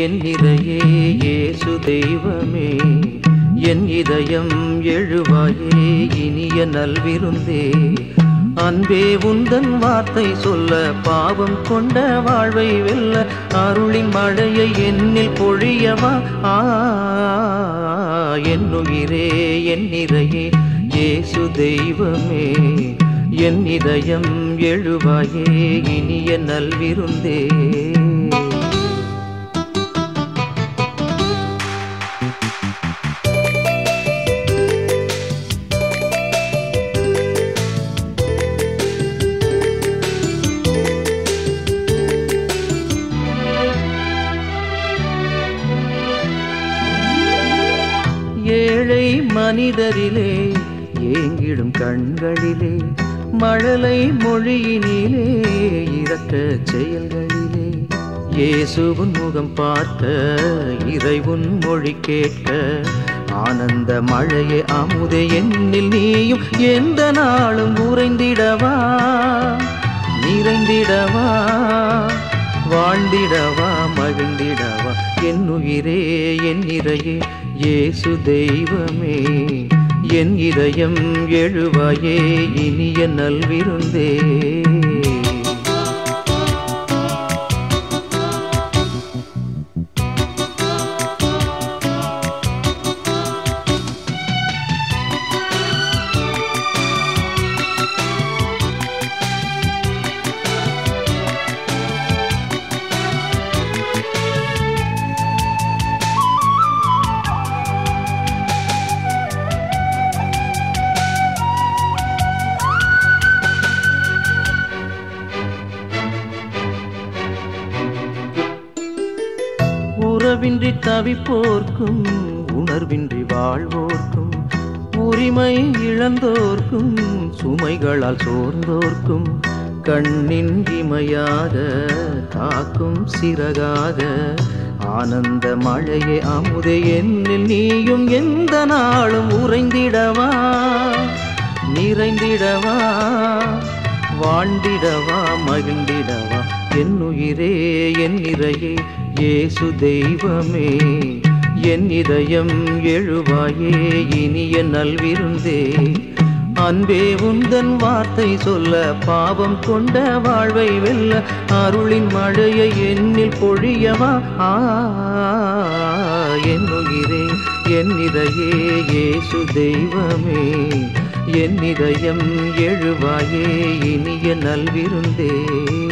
என் இறையே இயேசு தெய்வமே என் இதயம் எழுவாயே இனிய நல்விருந்தே அன்பே உந்தன் வார்த்தை சொல்ல பாவம் கொண்ட வாழ்வை வெல்ல அருளின் மழையை என்னில் பொழியவா ஆ என் உயிரே என் இறையே இயேசு தெய்வமே என் இதயம் எழுவாயே இனிய நல்விருந்தே ஏழை மனிதரிலே ஏங்கிடும் கண்களிலே மழலை மொழியினிலே இரக்க செயல்களிலே இயேசுவின் முகம் பார்க்க இறைவன் மொழி கேட்க ஆனந்த மழையே அமுதே என்னில் நீயும் எந்த நாளும் உறைந்திடவா நிறைந்திடவா வாழ்ந்திடவா மகிழ்ந்திடவா என் உயிரே என் இறையே இயேசு தெய்வமே என் இதயம் எழுவாயே இனிய நல்விருந்தே உறவின்றி தவிப்போர்க்கும் உணர்வின்றி வாழ்வோர்க்கும் உரிமை இழந்தோர்க்கும் சுமைகளால் சோர்ந்தோர்க்கும் கண்ணின் இமையாக காக்கும் சிறகாக ஆனந்த மழையே அமுதே என்னில் நீயும் எந்த நாளும் உறைந்திடவா நிறைந்திடவா வாழ்ந்திடவா மகிழ்ந்திடவா என் உயிரே என் இறையே இயேசு தெய்வமே என் இதயம் எழுவாயே இனிய நல்விருந்தே அன்பே உந்தன் வார்த்தை சொல்ல பாவம் கொண்ட வாழ்வை வெல்ல அருளின் மழையை என்னில் பொழியவா ஆ என் உயிரே என் இதையே இயேசு தெய்வமே என் இதயம் எழுவாயே இனிய நல்விருந்தே